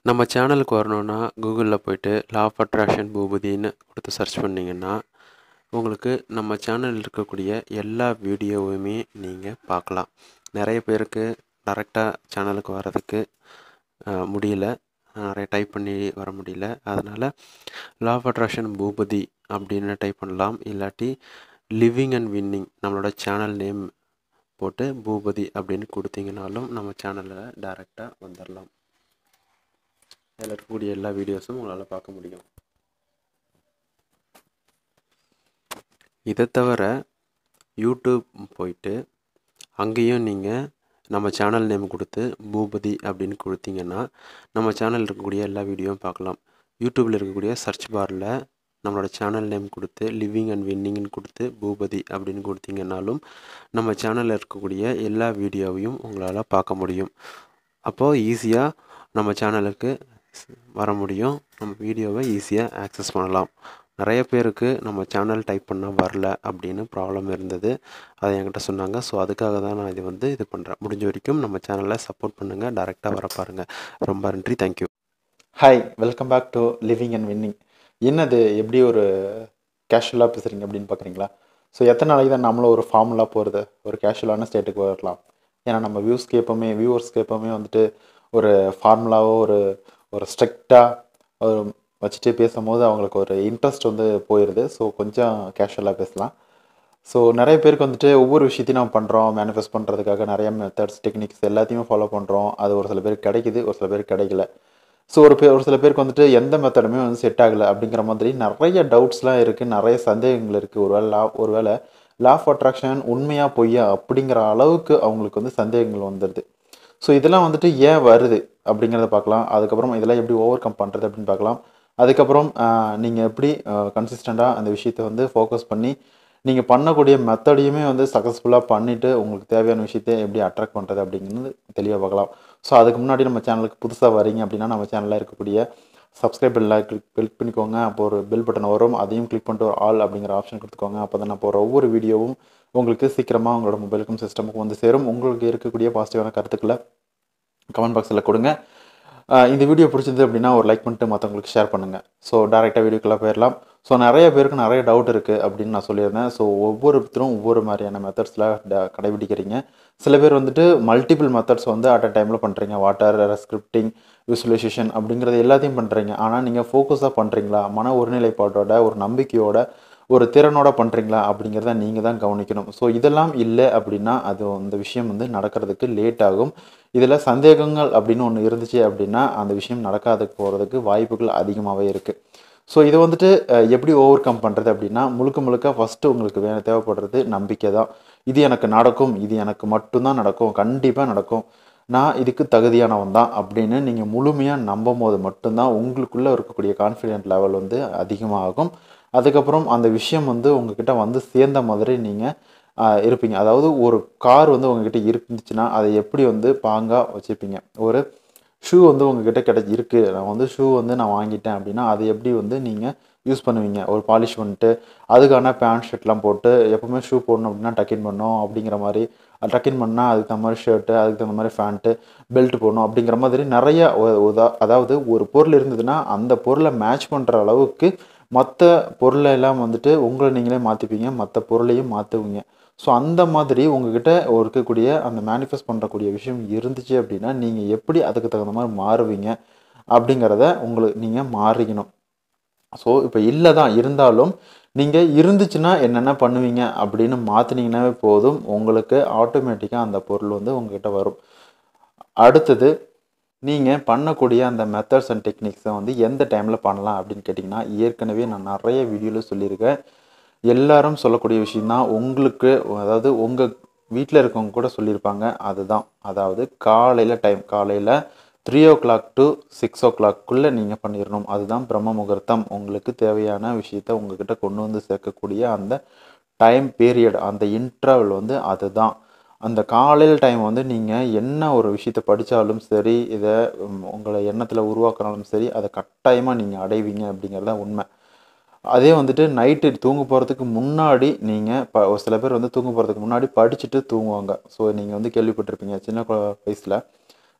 நம்ம சேனலுக்கு வரணுன்னா கூகுளில் போய்ட்டு லா ஆஃப் அட்ராக்ஷன் பூபதின்னு கொடுத்து சர்ச் பண்ணிங்கன்னா உங்களுக்கு நம்ம சேனலில் இருக்கக்கூடிய எல்லா வீடியோவுமே நீங்கள் பார்க்கலாம் நிறைய பேருக்கு டேரெக்டாக சேனலுக்கு வர்றதுக்கு அஹ், முடியல நிறைய டைப் பண்ணி வர முடியல அதனால் லா ஆஃப் அட்ராக்ஷன் பூபதி அப்படின்னு டைப் பண்ணலாம் இல்லாட்டி லிவிங் அண்ட் வின்னிங் நம்மளோட சேனல் நேம் போட்டு பூபதி அப்படின்னு கொடுத்தீங்கனாலும் நம்ம சேனலில் டைரெக்டாக வந்துடலாம் அதில் இருக்கக்கூடிய எல்லா வீடியோஸும் உங்களால் பார்க்க முடியும் இதை தவிர யூடியூப் போயிட்டு அங்கேயும் நீங்கள் நம்ம சேனல் நேம் கொடுத்து பூபதி அப்படின்னு கொடுத்தீங்கன்னா நம்ம சேனல் இருக்கக்கூடிய எல்லா வீடியோவும் பார்க்கலாம் யூடியூப்பில் இருக்கக்கூடிய சர்ச் பாரில் நம்மளோட சேனல் நேம் கொடுத்து லிவிங் அண்ட் வின்னிங்னு கொடுத்து பூபதி அப்படின்னு கொடுத்தீங்கன்னாலும் நம்ம சேனலில் இருக்கக்கூடிய எல்லா வீடியோவையும் உங்களால் பார்க்க முடியும் அப்போது ஈஸியாக நம்ம சேனலுக்கு ஸ்- வர முடியும் நம்ம வீடியோவை ஈஸியாக ஆக்சஸ் பண்ணலாம் நிறைய பேருக்கு நம்ம சேனல் டைப் பண்ணால் வரல அப்படின்னு ப்ராப்ளம் இருந்தது அதை என்கிட்ட சொன்னாங்க ஸோ அதுக்காக தான் நான் இது வந்து இது பண்ணுறேன் முடிஞ்ச வரைக்கும் நம்ம சேனலை சப்போர்ட் பண்ணுங்கள் டேரெக்டாக வர பாருங்கள் ரொம்ப நன்றி thank you hi welcome back to living and winning என்னது எப்படி ஒரு கேஷுவலாக பேசுகிறீங்க அப்படின்னு பார்க்குறீங்களா ஸோ எத்தனை நாளைக்கு தான் நம்மளும் ஒரு ஃபார்முலா போகிறது ஒரு கேஷுவலான ஸ்டேட்டுக்கு வரலாம் ஏன்னா நம்ம வியூஸ்க்கு எப்போவுமே வியூவர்ஸ்க்கு எப்போவுமே வந்துட்டு ஒரு ஃபார்முலாவோ ஒரு ஒரு ஸ்ட்ரிக்டாக ஒரு வச்சுட்டு பேசும்போது அவங்களுக்கு ஒரு இன்ட்ரெஸ்ட் வந்து போயிடுது ஸோ கொஞ்சம் கேஷுவலாக பேசலாம் ஸோ நிறைய பேருக்கு வந்துட்டு ஒவ்வொரு விஷயத்தையும் நம்ம பண்ணுறோம் மேனிஃபெஸ்ட் பண்ணுறதுக்காக நிறைய மெத்தட்ஸ் டெக்னிக்ஸ் எல்லாத்தையுமே ஃபாலோ பண்ணுறோம் அது ஒரு சில பேருக்கு கிடைக்குது ஒரு சில பேருக்கு கிடைக்கல ஸோ ஒரு பேர் ஒரு சில பேருக்கு வந்துட்டு எந்த மெத்தடுமே வந்து செட் ஆகலை அப்படிங்கிற மாதிரி நிறைய டவுட்ஸ்லாம் இருக்குது நிறைய சந்தேகங்கள் இருக்குது ஒருவேளை லா ஒருவேளை லா ஆஃப் அட்ராக்ஷன் உண்மையாக பொய்யா அப்படிங்கிற அளவுக்கு அவங்களுக்கு வந்து சந்தேகங்கள் வந்துடுது ஸோ இதெல்லாம் வந்துட்டு ஏன் வருது அப்படிங்கிறத பார்க்கலாம் அதுக்கப்புறம் இதெல்லாம் எப்படி ஓவர் கம் பண்ணுறது அப்படின்னு பார்க்கலாம் அதுக்கப்புறம் நீங்கள் எப்படி கன்சிஸ்டண்ட்டாக அந்த விஷயத்தை வந்து ஃபோக்கஸ் பண்ணி நீங்கள் பண்ணக்கூடிய மெத்தடையுமே வந்து சக்ஸஸ்ஃபுல்லாக பண்ணிவிட்டு உங்களுக்கு தேவையான விஷயத்தை எப்படி அட்ராக்ட் பண்ணுறது அப்படிங்கிறது தெளிவாக பார்க்கலாம் ஸோ அதுக்கு முன்னாடி நம்ம சேனலுக்கு புதுசாக வரீங்க அப்படின்னா நம்ம சேனலில் இருக்கக்கூடிய சப்ஸ்கிரைப் பெல்ல கிளிக் கிளிக் பண்ணிக்கோங்க அப்போ ஒரு பெல் பட்டன் வரும் அதையும் கிளிக் பண்ணிட்டு ஒரு ஆல் அப்படிங்கிற ஆப்ஷன் கொடுத்துக்கோங்க அப்போ தான் நான் போகிற ஒவ்வொரு வீடியோவும் உங்களுக்கு சீக்கிரமாக உங்களோட மொபைலுக்கும் சிஸ்டமுக்கும் வந்து சேரும் உங்களுக்கு இருக்கக்கூடிய பாசிட்டிவான கருத்துக்களை கமெண்ட் பாக்ஸில் கொடுங்க ஆஹ் இந்த வீடியோ பிடிச்சது அப்படின்னா ஒரு லைக் பண்ணிட்டு மற்றவங்களுக்கு ஷேர் பண்ணுங்கள் ஸோ டேரெக்டாக வீடியோக்குள்ளே போயிடலாம் ஸோ நிறைய பேருக்கு நிறைய டவுட் இருக்குது அப்படின்னு நான் சொல்லியிருந்தேன் ஸோ ஒவ்வொருத்தரும் ஒவ்வொரு மாதிரியான மெத்தட்ஸில் கடைபிடிக்கிறீங்க சில பேர் வந்துட்டு மல்டிபிள் மெத்தட்ஸ் வந்து அட் அ டைமில் பண்ணுறீங்க வாட்டர் ஸ்கிரிப்டிங் விசுவலைசேஷன் அப்படிங்கிறது எல்லாத்தையும் பண்ணுறீங்க ஆனால் நீங்கள் ஃபோக்கஸாக பண்ணுறீங்களா மன ஒருநிலைப்பாட்டோட ஒரு நம்பிக்கையோட ஒரு திறனோட பண்ணுறீங்களா அப்படிங்கிறத நீங்கள் தான் கவனிக்கணும் ஸோ இதெல்லாம் இல்லை அப்படின்னா அது அந்த விஷயம் வந்து நடக்கிறதுக்கு லேட் ஆகும் இதில் சந்தேகங்கள் அப்படின்னு ஒன்று இருந்துச்சு அப்படின்னா அந்த விஷயம் நடக்காத போகிறதுக்கு வாய்ப்புகள் அதிகமாகவே இருக்குது ஸோ இதை வந்துட்டு அஹ், எப்படி ஓவர் கம் பண்ணுறது அப்படின்னா முழுக்க முழுக்க ஃபஸ்ட்டு உங்களுக்கு வேணும் தேவைப்படுறது நம்பிக்கை தான் இது எனக்கு நடக்கும் இது எனக்கு மட்டும்தான் நடக்கும் கண்டிப்பாக நடக்கும் நான் இதுக்கு தகுதியானவன் தான் அப்படின்னு நீங்கள் முழுமையாக நம்பும் போது மட்டும்தான் உங்களுக்குள்ளே இருக்கக்கூடிய கான்ஃபிடென்ட் லெவல் வந்து அதிகமாகும் அதுக்கப்புறம் அந்த விஷயம் வந்து உங்ககிட்ட வந்து சேர்ந்த மாதிரி நீங்கள் இருப்பீங்க அதாவது ஒரு கார் வந்து உங்ககிட்ட இருந்துச்சுன்னா அதை எப்படி வந்து பாங்காக வச்சுப்பீங்க ஒரு ஷூ வந்து உங்ககிட்ட கிடைச்சி இருக்கு நான் வந்து ஷூ வந்து நான் வாங்கிட்டேன் அப்படின்னா அதை எப்படி வந்து நீங்கள் யூஸ் பண்ணுவீங்க ஒரு பாலிஷ் பண்ணிட்டு அதுக்கான பேண்ட் ஷர்ட்லாம் போட்டு எப்பவுமே ஷூ போடணும் அப்படின்னா டக்கின் பண்ணணும் அப்படிங்கிற மாதிரி டக்கின் பண்ணால் அதுக்கு தகுந்த மாதிரி ஷர்ட்டு அதுக்கு தகுந்த மாதிரி ஃபேண்ட்டு பெல்ட் போடணும் அப்படிங்கிற மாதிரி நிறைய உ- உதா அதாவது ஒரு பொருள் இருந்ததுன்னா அந்த பொருளை மேட்ச் பண்ணுற அளவுக்கு மற்ற பொருளை எல்லாம் வந்துட்டு உங்களை நீங்களே மாற்றிப்பீங்க மற்ற பொருளையும் மாற்றுவீங்க ஸோ அந்த மாதிரி உங்ககிட்ட இருக்கக்கூடிய அந்த மேனிஃபெஸ்ட் பண்ணுறக்கூடிய விஷயம் இருந்துச்சு அப்படின்னா நீங்கள் எப்படி அதுக்கு தகுந்த மாதிரி மாறுவீங்க அப்படிங்கிறத உங்களுக்கு நீங்கள் மாறிக்கணும் ஸோ இப்போ இல்லை தான் இருந்தாலும் நீங்கள் இருந்துச்சுன்னா என்னென்ன பண்ணுவீங்க அப்படின்னு மாற்றினீங்கன்னாவே போதும் உங்களுக்கு ஆட்டோமேட்டிக்காக அந்த பொருள் வந்து உங்ககிட்ட வரும் அடுத்தது நீங்கள் பண்ணக்கூடிய அந்த மெத்தட்ஸ் அண்ட் டெக்னிக்ஸை வந்து எந்த டைமில் பண்ணலாம் அப்படின்னு கேட்டிங்கன்னா ஏற்கனவே நான் நிறைய வீடியோவில் சொல்லியிருக்கேன் எல்லாரும் சொல்லக்கூடிய விஷயம்தான் உங்களுக்கு அதாவது உங்கள் வீட்டில் இருக்கவங்க கூட சொல்லியிருப்பாங்க அதுதான் அதாவது காலையில் டைம் காலையில் three o'clock to six ஓ கிளாக்குள்ளே நீங்கள் பண்ணிடணும் அதுதான் பிரம்ம முகூர்த்தம் உங்களுக்கு தேவையான விஷயத்த உங்ககிட்ட கொண்டு வந்து சேர்க்கக்கூடிய அந்த டைம் பீரியட் அந்த இன்டர்வல் வந்து அதுதான் அந்த காலையில் டைம் வந்து நீங்கள் என்ன ஒரு விஷயத்தை படித்தாலும் சரி இதை உம், உங்களை எண்ணத்தில் உருவாக்கினாலும் சரி அதை கட்டாயமாக நீங்கள் அடைவீங்க அப்படிங்கிறது தான் உண்மை அதே வந்துட்டு நைட்டு தூங்க போகிறதுக்கு முன்னாடி நீங்கள் ப ஒரு சில பேர் வந்து தூங்க போகிறதுக்கு முன்னாடி படிச்சுட்டு தூங்குவாங்க ஸோ நீங்கள் வந்து கேள்விப்பட்டிருப்பீங்க சின்ன வயசில்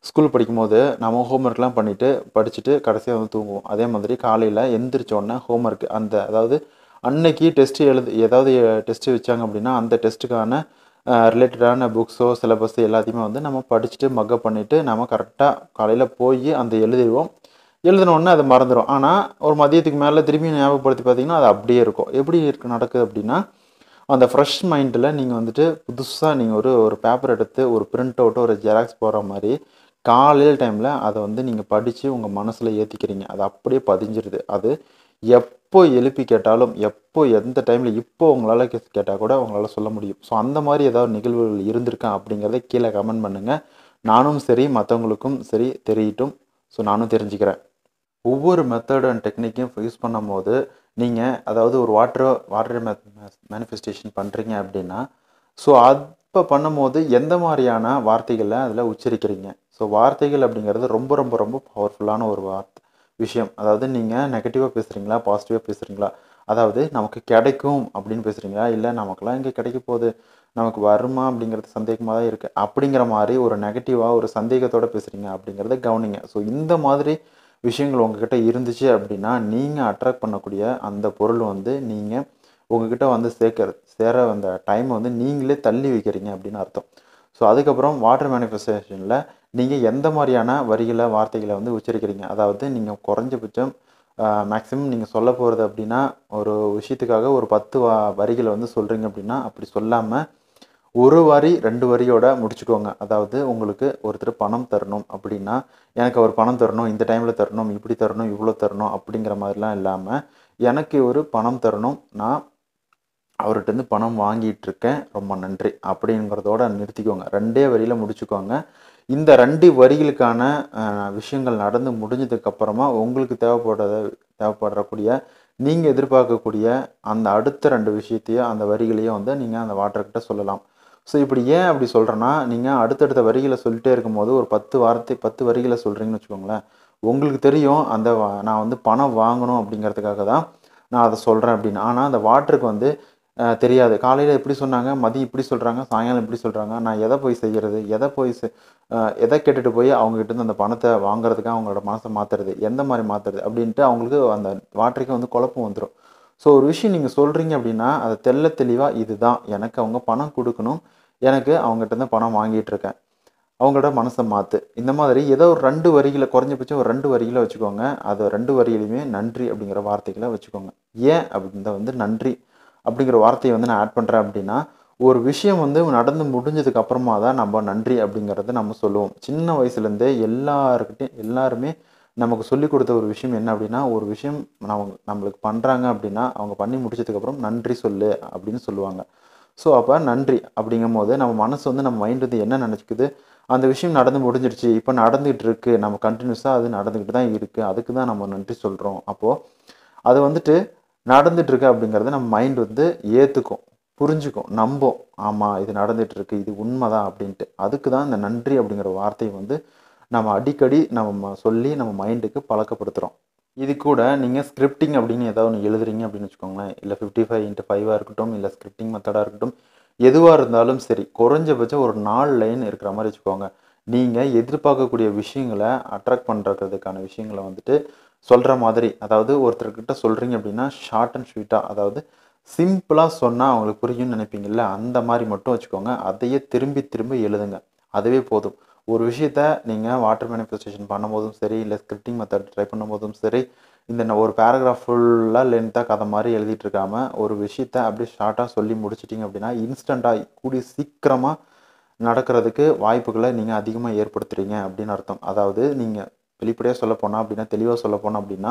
ஸ்கூல் படிக்கும்போது நம்ம ஹோம்ஒர்க்லாம் பண்ணிவிட்டு படிச்சுட்டு கடைசியாக வந்து தூங்குவோம் அதே மாதிரி காலையில் எந்திரிச்ச உடனே ஹோம்ஒர்க் அந்த அதாவது அன்னைக்கு டெஸ்ட்டு எழுது ஏதாவது டெஸ்ட்டு வச்சாங்க அப்படின்னா அந்த டெஸ்ட்டுக்கான ரிலேட்டடான புக்ஸோ சிலபஸ் எல்லாத்தையுமே வந்து நம்ம படிச்சுட்டு மக்கப் பண்ணிவிட்டு நம்ம கரெக்டாக காலையில் போய் அந்த எழுதிடுவோம் எழுதின உடனே அதை மறந்துடும் ஆனால் ஒரு மதியத்துக்கு மேலே திரும்பி ஞாபகப்படுத்தி பார்த்தீங்கன்னா அது அப்படியே இருக்கும் எப்படி இருக்கு நடக்குது அப்படின்னா அந்த ஃப்ரெஷ் மைண்டில் நீங்கள் வந்துட்டு புதுசாக நீங்கள் ஒரு ஒரு பேப்பர் எடுத்து ஒரு பிரிண்ட் அவுட்டோ ஒரு ஜெராக்ஸ் போகிற மாதிரி காலையில் டைமில் அதை வந்து நீங்கள் படித்து உங்கள் மனசில் ஏற்றிக்கிறீங்க அது அப்படியே பதிஞ்சிருது அது எப்போ எழுப்பி கேட்டாலும் எப்போ எந்த டைமில் இப்போ உங்களால் கேட்டால் கூட உங்களால் சொல்ல முடியும் ஸோ அந்த மாதிரி ஏதாவது நிகழ்வுகள் இருந்திருக்கா அப்படிங்கிறத கீழே கமெண்ட் பண்ணுங்கள் நானும் சரி மற்றவங்களுக்கும் சரி தெரியட்டும் ஸோ நானும் தெரிஞ்சுக்கிறேன் ஒவ்வொரு மெத்தட் அண்ட் டெக்னிக்கையும் யூஸ் பண்ணும் போது நீங்கள் அதாவது ஒரு வாட்டர் வாட்டர் மேனிஃபெஸ்டேஷன் பண்ணுறீங்க அப்படின்னா ஸோ அப்போ பண்ணும்போது எந்த மாதிரியான வார்த்தைகளை அதில் உச்சரிக்கிறீங்க ஸோ வார்த்தைகள் அப்படிங்கிறது ரொம்ப ரொம்ப ரொம்ப பவர்ஃபுல்லான ஒரு வார்த்தை விஷயம் அதாவது நீங்கள் நெகட்டிவாக பேசுகிறீங்களா பாசிட்டிவாக பேசுகிறீங்களா அதாவது நமக்கு கிடைக்கும் அப்படின்னு பேசுகிறீங்களா இல்லை நமக்குலாம் இங்கே கிடைக்க போகுது நமக்கு வருமா அப்படிங்கிறது சந்தேகமாக தான் இருக்குது அப்படிங்கிற மாதிரி ஒரு நெகட்டிவாக ஒரு சந்தேகத்தோடு பேசுகிறீங்க அப்படிங்கிறத கவனிங்க ஸோ இந்த மாதிரி விஷயங்கள் உங்ககிட்ட இருந்துச்சு அப்படின்னா நீங்கள் அட்ராக்ட் பண்ணக்கூடிய அந்த பொருள் வந்து நீங்கள் உங்ககிட்ட வந்து சேர்க்க சேர அந்த டைமை வந்து நீங்களே தள்ளி வைக்கிறீங்க அப்படின்னு அர்த்தம் ஸோ அதுக்கப்புறம் வாட்டர் மேனிஃபெஸ்டேஷனில் நீங்கள் எந்த மாதிரியான வரிகளை வார்த்தைகளை வந்து உச்சரிக்கிறீங்க அதாவது நீங்கள் குறைஞ்சபட்சம் மேக்ஸிமம் நீங்கள் சொல்ல போகிறது அப்படின்னா ஒரு விஷயத்துக்காக ஒரு பத்து வா வரிகளை வந்து சொல்கிறீங்க அப்படின்னா அப்படி சொல்லாமல் ஒரு வரி ரெண்டு வரியோட முடிச்சுக்கோங்க அதாவது உங்களுக்கு ஒருத்தர் பணம் தரணும் அப்படின்னா எனக்கு அவர் பணம் தரணும் இந்த டைமில் தரணும் இப்படி தரணும் இவ்வளோ தரணும் அப்படிங்கிற மாதிரிலாம் இல்லாமல் எனக்கு ஒரு பணம் தரணும் நான் அவர்கிட்டருந்து பணம் வாங்கிட்டு இருக்கேன் ரொம்ப நன்றி அப்படிங்கிறதோட நிறுத்திக்கோங்க ரெண்டே வரியில் முடிச்சுக்கோங்க இந்த ரெண்டு வரிகளுக்கான அஹ், விஷயங்கள் நடந்து முடிஞ்சதுக்கு அப்புறமா உங்களுக்கு தேவைப்படுறத தேவைப்படக்கூடிய நீங்கள் எதிர்பார்க்கக்கூடிய அந்த அடுத்த ரெண்டு விஷயத்தையும் அந்த வரிகளையும் வந்து நீங்கள் அந்த வாட்டர்கிட்ட சொல்லலாம் ஸோ இப்படி ஏன் அப்படி சொல்கிறேன்னா நீங்கள் அடுத்தடுத்த வரிகளை சொல்லிட்டே இருக்கும்போது ஒரு பத்து வார்த்தை பத்து வரிகளை சொல்கிறீங்கன்னு வச்சுக்கோங்களேன் உங்களுக்கு தெரியும் அந்த வா- நான் வந்து பணம் வாங்கணும் அப்படிங்கிறதுக்காக தான் நான் அதை சொல்கிறேன் அப்படின்னு ஆனால் அந்த வாட்டருக்கு வந்து அஹ், தெரியாது காலையில் எப்படி சொன்னாங்க மதியம் இப்படி சொல்கிறாங்க சாயங்காலம் இப்படி சொல்கிறாங்க நான் எதை போய் செய்கிறது எதை போய் செ- அஹ், எதை கேட்டுட்டு போய் அவங்ககிட்ட இருந்து அந்த பணத்தை வாங்குறதுக்கு அவங்களோட மனசை மாற்றுறது எந்த மாதிரி மாற்றுறது அப்படின்ட்டு அவங்களுக்கு அந்த வாட்டருக்கு வந்து குழப்பம் வந்துடும் ஸோ ஒரு விஷயம் நீங்கள் சொல்கிறீங்க அப்படின்னா அதை தெள்ள தெளிவாக இதுதான் எனக்கு அவங்க பணம் கொடுக்கணும் எனக்கு அவங்ககிட்ட இருந்து பணம் வாங்கிட்டு இருக்கேன் அவங்களோட மனசை மாற்று இந்த மாதிரி ஏதோ ஒரு ரெண்டு வரிகளை குறைஞ்சபட்சம் ஒரு ரெண்டு வரிகளை வச்சுக்கோங்க அது ரெண்டு வரியிலையுமே நன்றி அப்படிங்கிற வார்த்தைகளை வச்சுக்கோங்க ஏன் அப்படின்ற வந்து நன்றி அப்படிங்கிற வார்த்தையை வந்து நான் ஆட் பண்ணுறேன் அப்படின்னா ஒரு விஷயம் வந்து நடந்து முடிஞ்சதுக்கு அப்புறமா தான் நம்ம நன்றி அப்படிங்கிறத நம்ம சொல்லுவோம் சின்ன வயசுலேருந்தே எல்லாருக்கிட்டையும் எல்லாருமே நமக்கு சொல்லி கொடுத்த ஒரு விஷயம் என்ன அப்படின்னா ஒரு விஷயம் நம்ம நம்மளுக்கு பண்ணுறாங்க அப்படின்னா அவங்க பண்ணி முடிச்சதுக்கப்புறம் நன்றி சொல்லு அப்படின்னு சொல்லுவாங்க ஸோ அப்போ நன்றி அப்படிங்கும் போது நம்ம மனசு வந்து நம்ம மைண்ட் வந்து என்ன நினச்சிக்குது அந்த விஷயம் நடந்து முடிஞ்சிருச்சு இப்போ நடந்துகிட்டு இருக்கு நம்ம கண்டினியூஸாக அது நடந்துக்கிட்டு தான் இருக்குது அதுக்கு தான் நம்ம நன்றி சொல்கிறோம் அப்போது அது வந்துட்டு நடந்துட்டு இருக்கு அப்படிங்கிறத நம்ம மைண்ட் வந்து ஏற்றுக்கும் புரிஞ்சுக்கும் நம்போம் ஆமாம் இது நடந்துட்டு இருக்கு இது உண்மைதான் அப்படின்ட்டு அதுக்கு தான் இந்த நன்றி அப்படிங்கிற வார்த்தையை வந்து நம்ம அடிக்கடி நம்ம சொல்லி நம்ம மைண்டுக்கு பழக்கப்படுத்துகிறோம் இது கூட நீங்கள் ஸ்கிரிப்டிங் அப்படின்னு ஏதாவது ஒன்று எழுதுறீங்க அப்படின்னு வச்சுக்கோங்களேன் இல்லை ஃபிஃப்டி ஃபைவ் இன்ட்டு ஃபைவாக இருக்கட்டும் இல்லை ஸ்கிரிப்டிங் மெத்தடாக இருக்கட்டும் எதுவாக இருந்தாலும் சரி குறைஞ்சபட்சம் ஒரு நாலு லைன் இருக்கிற மாதிரி வச்சுக்கோங்க நீங்கள் எதிர்பார்க்கக்கூடிய விஷயங்களை அட்ராக்ட் பண்ணுறதுக்கான விஷயங்களை வந்துட்டு சொல்கிற மாதிரி அதாவது ஒருத்தர்கிட்ட சொல்கிறீங்க அப்படின்னா ஷார்ட் அண்ட் ஸ்வீட்டாக அதாவது சிம்பிளாக சொன்னால் அவங்களுக்கு புரியும்னு நினைப்பீங்கல்ல அந்த மாதிரி மட்டும் வச்சுக்கோங்க அதையே திரும்பி திரும்பி எழுதுங்க அதுவே போதும் ஒரு விஷயத்த நீங்கள் வாட்டர் மேனிஃபெஸ்டேஷன் பண்ணும்போதும் சரி இல்லை ஸ்கிரிப்டிங் மெத்தட் ட்ரை பண்ணும்போதும் சரி இந்த ந- ஒரு பேராகிராஃப் ஃபுல்லாக லென்த்தாக கதை மாதிரி எழுதிட்டு இருக்காம ஒரு விஷயத்த அப்படியே ஷார்ட்டாக சொல்லி முடிச்சிட்டிங்க அப்படின்னா இன்ஸ்டண்ட்டாக கூடிய சீக்கிரமாக நடக்கிறதுக்கு வாய்ப்புகளை நீங்கள் அதிகமாக ஏற்படுத்துறீங்க அப்படின்னு அர்த்தம் அதாவது நீங்கள் வெளிப்படையாக சொல்ல போனால் அப்படின்னா தெளிவாக சொல்ல போனோம் அப்படின்னா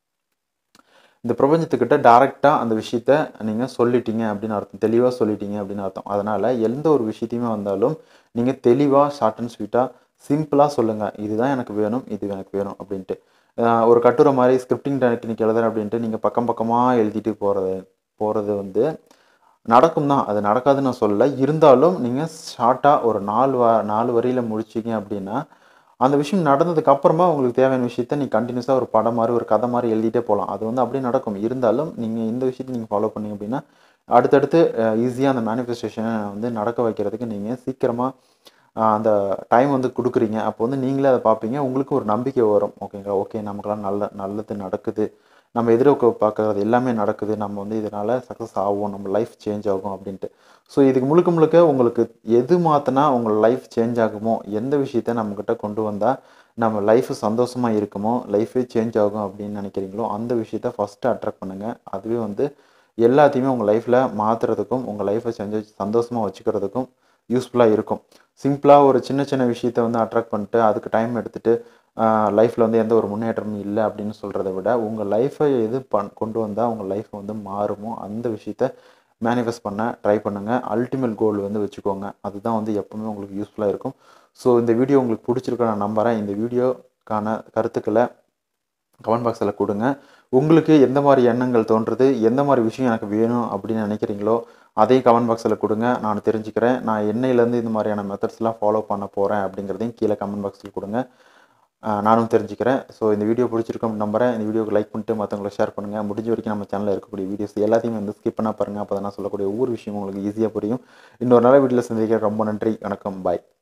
இந்த பிரபஞ்சத்துக்கிட்ட டைரெக்டாக அந்த விஷயத்த நீங்கள் சொல்லிட்டீங்க அப்படின்னு அர்த்தம் தெளிவாக சொல்லிட்டீங்க அப்படின்னு அர்த்தம் அதனால் எந்த ஒரு விஷயத்தையுமே வந்தாலும் நீங்கள் தெளிவாக ஷார்ட் அண்ட் ஸ்வீட்டாக சிம்பிளாக சொல்லுங்கள் இதுதான் எனக்கு வேணும் இது எனக்கு வேணும் அப்படின்ட்டு ஆஹ் ஒரு கட்டுரை மாதிரி ஸ்கிரிப்டிங் டெக்னிக் எழுதுறேன் அப்படின்ட்டு நீங்கள் பக்கம் பக்கமாக எழுதிட்டு போகிறது போகிறது வந்து நடக்கும் தான் அது நடக்காதுன்னு நான் சொல்லலை இருந்தாலும் நீங்கள் ஷார்ட்டாக ஒரு நாலு வா நாலு வரியில் முடிச்சிங்க அப்படின்னா அந்த விஷயம் நடந்ததுக்கு அப்புறமா உங்களுக்கு தேவையான விஷயத்த நீங்கள் கண்டினியூஸாக ஒரு படம் மாதிரி ஒரு கதை மாதிரி எழுதிட்டே போகலாம் அது வந்து அப்படியே நடக்கும் இருந்தாலும் நீங்கள் இந்த விஷயத்தை நீங்கள் ஃபாலோ பண்ணீங்க அப்படின்னா அடுத்தடுத்து ஈஸியாக அந்த மேனிஃபெஸ்டேஷனை வந்து நடக்க வைக்கிறதுக்கு நீங்கள் ஆஹ் அந்த டைம் வந்து கொடுக்குறீங்க அப்போ வந்து நீங்களே அதை பார்ப்பீங்க உங்களுக்கு ஒரு நம்பிக்கை வரும் ஓகேங்களா ஓகே நமக்கெல்லாம் நல்ல நல்லது நடக்குது நம்ம எதிர்க்க பார்க்கறது எல்லாமே நடக்குது நம்ம வந்து இதனால் சக்ஸஸ் ஆகும் நம்ம லைஃப் சேஞ்ச் ஆகும் அப்படின்ட்டு ஸோ இதுக்கு முழுக்க முழுக்க உங்களுக்கு எது மாற்றினா உங்கள் லைஃப் சேஞ்ச் ஆகுமோ எந்த விஷயத்த நம்மக்கிட்ட கொண்டு வந்தால் நம்ம லைஃப் சந்தோஷமாக இருக்குமோ லைஃபே சேஞ்ச் ஆகும் அப்படின்னு நினைக்கிறீங்களோ அந்த விஷயத்த ஃபஸ்ட்டு அட்ராக்ட் பண்ணுங்கள் அதுவே வந்து எல்லாத்தையுமே உங்கள் லைஃப்பில் மாற்றுறதுக்கும் உங்கள் லைஃப்பை செஞ்சு சந்தோஷமாக வச்சுக்கிறதுக்கும் யூஸ்ஃபுல்லாக இருக்கும் சிம்பிளாக ஒரு சின்ன சின்ன விஷயத்த வந்து அட்ராக்ட் பண்ணிட்டு அதுக்கு டைம் எடுத்துகிட்டு லைஃப்பில் வந்து எந்த ஒரு முன்னேற்றமும் இல்லை அப்படின்னு சொல்கிறத விட உங்கள் லைஃப்பை எது பண் கொண்டு வந்தால் உங்கள் லைஃப் வந்து மாறுமோ அந்த விஷயத்த மேனிஃபெஸ்ட் பண்ண ட்ரை பண்ணுங்கள் அல்டிமேட் கோல் வந்து வச்சுக்கோங்க அதுதான் வந்து எப்பவுமே உங்களுக்கு யூஸ்ஃபுல்லாக இருக்கும் ஸோ இந்த வீடியோ உங்களுக்கு பிடிச்சிருக்க நான் நம்புகிறேன் இந்த வீடியோக்கான கருத்துக்களை கமெண்ட் பாக்ஸில் கொடுங்க உங்களுக்கு எந்த மாதிரி எண்ணங்கள் தோன்றுது எந்த மாதிரி விஷயம் எனக்கு வேணும் அப்படின்னு நினைக்கிறீங்களோ அதையும் கமெண்ட் பாக்ஸில் கொடுங்க நான் தெரிஞ்சுக்கிறேன் நான் என்னையிலேருந்து இந்த மாதிரியான மெத்தட்ஸ்லாம் ஃபாலோ பண்ண போகிறேன் அப்படிங்கிறதையும் கீழே கமெண்ட் பாக்ஸில் கொடுங்க ஆஹ் நானும் தெரிஞ்சுக்கிறேன் ஸோ இந்த வீடியோ பிடிச்சிருக்கும் நம்புறேன் இந்த வீடியோக்கு லைக் பண்ணிட்டு மற்றவங்களை ஷேர் பண்ணுங்கள் முடிஞ்ச வரைக்கும் நம்ம சேனலில் இருக்கக்கூடிய வீடியோஸ் எல்லாத்தையும் வந்து ஸ்கிப் பண்ணால் பாருங்கள் அப்போ தான் நான் சொல்லக்கூடிய ஒவ்வொரு விஷயம் உங்களுக்கு ஈஸியாக புரியும் இன்னொரு நல்ல வீடியோவில் சந்திக்கிறேன் ரொம்ப நன்றி வணக்கம் பாய்